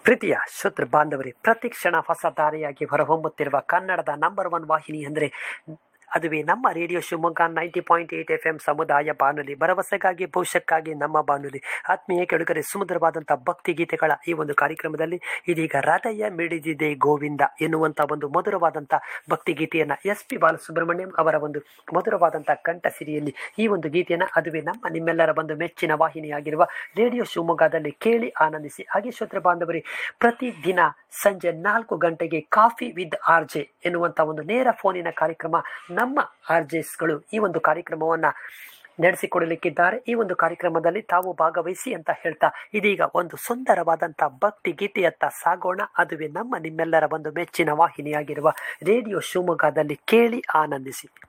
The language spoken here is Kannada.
ಪ್ರೀತಿಯ ಶ್ರೋತೃ ಬಾಂಧವರೇ ಪ್ರತಿ ಕ್ಷಣ ಹೊಸ ದಾರಿಯಾಗಿ ಹೊರಹೊಮ್ಮುತ್ತಿರುವ ಕನ್ನಡದ ನಂಬರ್ ಒನ್ ವಾಹಿನಿ ಅಂದರೆ ಅದುವೇ ನಮ್ಮ radio Shivamogga ninety point eight F M ಸಮುದಾಯ ಬಾನುಲಿ ಭರವಸೆಗಾಗಿ ಭವಿಷ್ಯಕ್ಕಾಗಿ ನಮ್ಮ ಬಾನುಲಿ ಆತ್ಮೀಯ ಕೆಳಗರೆ ಸುಮಧುರವಾದಂಥ ಭಕ್ತಿ ಗೀತೆಗಳ ಈ ಒಂದು ಕಾರ್ಯಕ್ರಮದಲ್ಲಿ ಇದೀಗ ಹೃದಯ ಮಿಡಿದಿದೆ ಗೋವಿಂದ ಎನ್ನುವಂಥ ಒಂದು ಮಧುರವಾದಂಥ ಭಕ್ತಿ ಗೀತೆಯನ್ನು ಎಸ್ ಪಿ ಬಾಲಸುಬ್ರಹ್ಮಣ್ಯಂ ಅವರ ಒಂದು ಮಧುರವಾದಂಥ ಕಂಠ ಸಿರಿಯಲ್ಲಿ ಈ ಒಂದು ಗೀತೆಯನ್ನು ಅದುವೇ ನಮ್ಮ ನಿಮ್ಮೆಲ್ಲರ ಒಂದು ಮೆಚ್ಚಿನ ವಾಹಿನಿಯಾಗಿರುವ ರೇಡಿಯೋ ಶಿವಮೊಗ್ಗದಲ್ಲಿ ಕೇಳಿ ಆನಂದಿಸಿ ಹಾಗೆ ಶ್ರೋತೃ ಬಾಂಧವರೇ ಪ್ರತಿದಿನ ಸಂಜೆ ನಾಲ್ಕು ಗಂಟೆಗೆ ಕಾಫಿ ವಿತ್ ಆರ್ ಜೆ ಎನ್ನುವಂಥ ಒಂದು ನೇರ ಫೋನಿನ ಕಾರ್ಯಕ್ರಮ ನಮ್ಮ ಆರ್ ಜೆಸ್ಗಳು ಈ ಒಂದು ಕಾರ್ಯಕ್ರಮವನ್ನು ನಡೆಸಿಕೊಡಲಿಕ್ಕಿದ್ದಾರೆ ಈ ಒಂದು ಕಾರ್ಯಕ್ರಮದಲ್ಲಿ ತಾವು ಭಾಗವಹಿಸಿ ಅಂತ ಹೇಳ್ತಾ ಇದೀಗ ಒಂದು ಸುಂದರವಾದಂಥ ಭಕ್ತಿ ಗೀತೆಯತ್ತ ಸಾಗೋಣ ಅದುವೇ ನಮ್ಮ ನಿಮ್ಮೆಲ್ಲರ ಒಂದು ಮೆಚ್ಚಿನ ವಾಹಿನಿಯಾಗಿರುವ ರೇಡಿಯೋ ಶಿವಮೊಗ್ಗದಲ್ಲಿ ಕೇಳಿ ಆನಂದಿಸಿ